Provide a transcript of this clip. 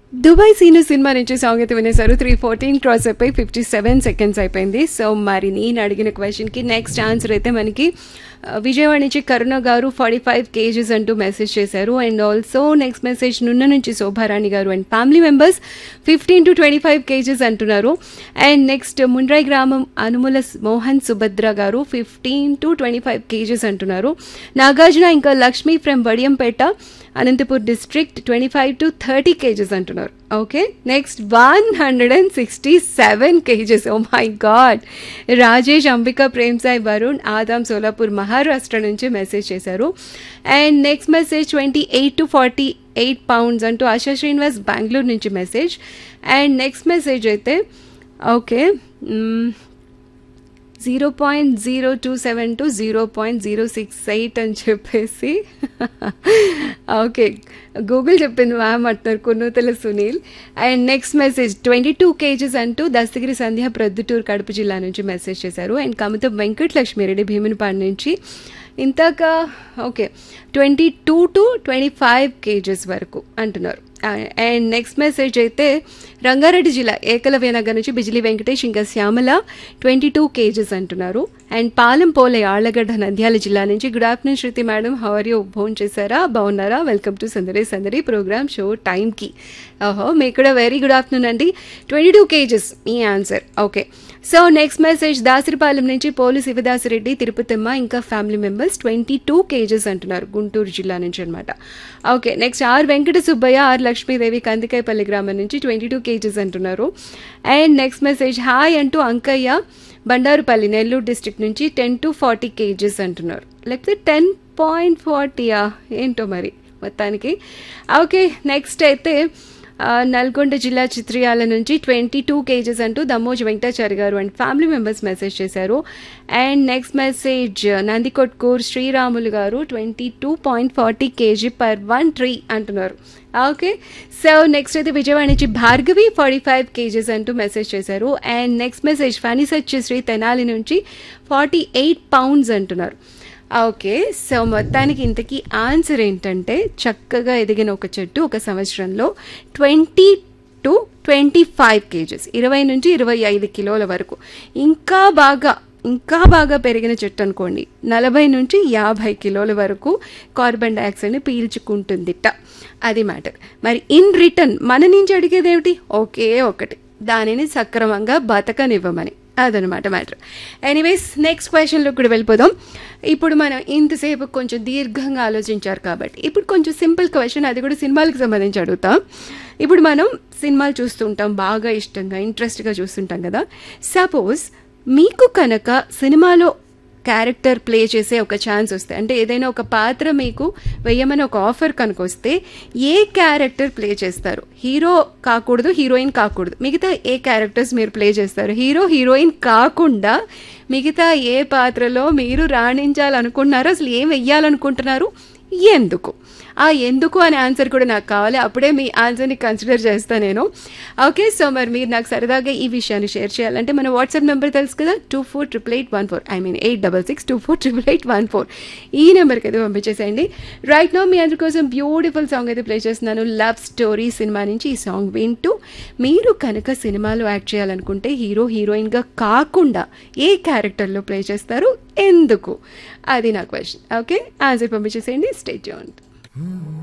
Dubai Seenu సినిమా నుంచి song అయితే వినేశారు త్రీ ఫోర్టీన్ క్రాస్ అయిపోయి ఫిఫ్టీ సెవెన్ సెకండ్స్ అయిపోయింది సో మరి నేను అడిగిన క్వశ్చన్కి నెక్స్ట్ ఆన్సర్ అయితే మనకి ఆ, విజయవాడ నుంచి కరుణ గారు ఫార్టీ ఫైవ్ కేజెస్ అంటూ మెసేజ్ చేశారు and also next message Nunna నుంచి శోభారాణి గారు and family members fifteen to twenty five KGs అంటున్నారు అండ్ నెక్స్ట్ ముండ్రాయి గ్రామం అనుముల మోహన్ సుభద్ర గారు fifteen to twenty five KGs అంటున్నారు నాగార్జున ఇంకా Lakshmi from Vadiyampeta Anantapur district twenty five to thirty KGs అంటున్నారు okay next one hundred and sixty seven KGs oh my God Rajesh Ambika Prem Sai Varun Adam Solapur Maharashtra నుంచి message చేశారు and next message twenty eight to forty eight pounds అంటూ ఆశా శ్రీనివాస్ బెంగళూరు నుంచి message and next message అయితే okay zero point zero two seven to zero point zero six eight అని చెప్పేసి okay Google చెప్పింది ma'am అంటున్నారు Kunnuthala Sunil and next message twenty two KGs అంటూ దస్తగిరి సంధ్య ప్రొద్దుటూరు కడప జిల్లా నుంచి మెసేజ్ చేశారు అండ్ కమిత వెంకట లక్ష్మీరెడ్డి భీమునిపాడు నుంచి ఇంతక okay twenty two to twenty five KGs వరకు అంటున్నారు అండ్ నెక్స్ట్ మెసేజ్ అయితే రంగారెడ్డి జిల్లా ఏకలవ్య నగర్ నుంచి బిజిలీ వెంకటేష్ ఇంకా శ్యామల ట్వంటీ టూ కేజెస్ అంటున్నారు అండ్ పాలెం పోలే ఆళ్లగడ్డ నంద్యాల జిల్లా నుంచి good afternoon Shruti madam how are you phone చేశారా బాగున్నారా వెల్కమ్ టు సందడి సందడి ప్రోగ్రామ్ షో టైంకి ఓహో మీకు కూడా వెరీ గుడ్ ఆఫ్టర్నూన్ అండి ట్వంటీ టూ కేజెస్ మీ answer okay so next message Dasaripalem నుంచి పోలు శివదాసిరెడ్డి తిరుపతమ్మ ఇంకా family members twenty two KGs అంటున్నారు గుంటూరు జిల్లా నుంచి అనమాట okay next R Venkata Subbaiah R Lakshmidevi Kandikayapalli గ్రామం నుంచి ట్వంటీ టూ కేజెస్ అంటున్నారు అండ్ నెక్స్ట్ మెసేజ్ హాయ్ అంటూ అంకయ్య బండారుపల్లి నెల్లూరు డిస్ట్రిక్ట్ నుంచి టెన్ టు ఫార్టీ కేజెస్ అంటున్నారు లేకపోతే టెన్ పాయింట్ ఫార్టీయా ఏంటో మరి మొత్తానికి ఓకే నెక్స్ట్ అయితే ఆ, నల్గొండ జిల్లా చిత్రియాల నుంచి ట్వంటీ టూ కేజెస్ అంటూ దమ్మోజు వెంకటాచారి గారు అండ్ ఫ్యామిలీ మెంబర్స్ మెసేజ్ చేశారు and next message Nandikotkur Sriramulu గారు twenty two point forty KG per one tree అంటున్నారు ఓకే సో నెక్స్ట్ అయితే విజయవాడ నుంచి భార్గవి ఫార్టీ ఫైవ్ కేజెస్ అంటూ మెసేజ్ చేశారు and next message Phani Sri Tenali నుంచి ఫార్టీ ఎయిట్ పౌండ్స్ అంటున్నారు ఓకే సో మొత్తానికి ఇంతకీ ఆన్సర్ ఏంటంటే చక్కగా ఎదిగిన ఒక చెట్టు ఒక సంవత్సరంలో twenty to twenty five KGs ఇరవై నుంచి ఇరవై ఐదు కిలోల వరకు ఇంకా బాగా ఇంకా బాగా పెరిగిన చెట్టు అనుకోండి నలభై నుంచి యాభై కిలోల వరకు కార్బన్ డైఆక్సైడ్ని పీల్చుకుంటుందిట అది మ్యాటర్ మరి ఇన్ రిటర్న్ మన నుంచి అడిగేది ఏమిటి ఒకే ఒకటి దానిని సక్రమంగా బతకనివ్వమని అదనమాట మ్యాటర్ ఎనీవేస్ నెక్స్ట్ క్వశ్చన్లోకి కూడా వెళ్ళిపోదాం ఇప్పుడు మనం ఇంతసేపు కొంచెం దీర్ఘంగా ఆలోచించారు కాబట్టి ఇప్పుడు కొంచెం సింపుల్ క్వశ్చన్ అది కూడా సినిమాలకు సంబంధించి అడుగుతాం ఇప్పుడు మనం సినిమాలు చూస్తుంటాం బాగా ఇష్టంగా ఇంట్రెస్ట్గా చూస్తుంటాం కదా సపోజ్ మీకు కనుక సినిమాలో క్యారెక్టర్ ప్లే చేసే ఒక ఛాన్స్ వస్తే అంటే ఏదైనా ఒక పాత్ర మీకు వెయ్యమని ఒక ఆఫర్ కనుక వస్తే ఏ క్యారెక్టర్ ప్లే చేస్తారు హీరో కాకూడదు హీరోయిన్ కాకూడదు మిగతా ఏ క్యారెక్టర్స్ మీరు ప్లే చేస్తారు హీరో హీరోయిన్ కాకుండా మిగతా ఏ పాత్రలో మీరు రాణించాలనుకుంటున్నారో అసలు ఏం వెయ్యాలనుకుంటున్నారు ఎందుకు ఆ ఎందుకు అనే ఆన్సర్ కూడా నాకు కావాలి అప్పుడే మీ ఆన్సర్ని కన్సిడర్ చేస్తాను నేను ఓకే సో మరి మీరు నాకు సరదాగా ఈ విషయాన్ని షేర్ చేయాలంటే మన వాట్సాప్ నెంబర్ తెలుసు కదా two four triple eight one four I mean eight double six two four triple eight one four ఈ నెంబర్కి అయితే పంపించేసేయండి రైట్ నో మీ అందరి కోసం బ్యూటిఫుల్ సాంగ్ అయితే ప్లే చేస్తున్నాను లవ్ స్టోరీ సినిమా నుంచి ఈ సాంగ్ వింటూ మీరు కనుక సినిమాలో యాక్ట్ చేయాలనుకుంటే హీరో హీరోయిన్గా కాకుండా ఏ క్యారెక్టర్లో ప్లే చేస్తారు ఎందుకు అది నా క్వశ్చన్ ఓకే ఆన్సర్ పంపించేసేయండి స్టేట్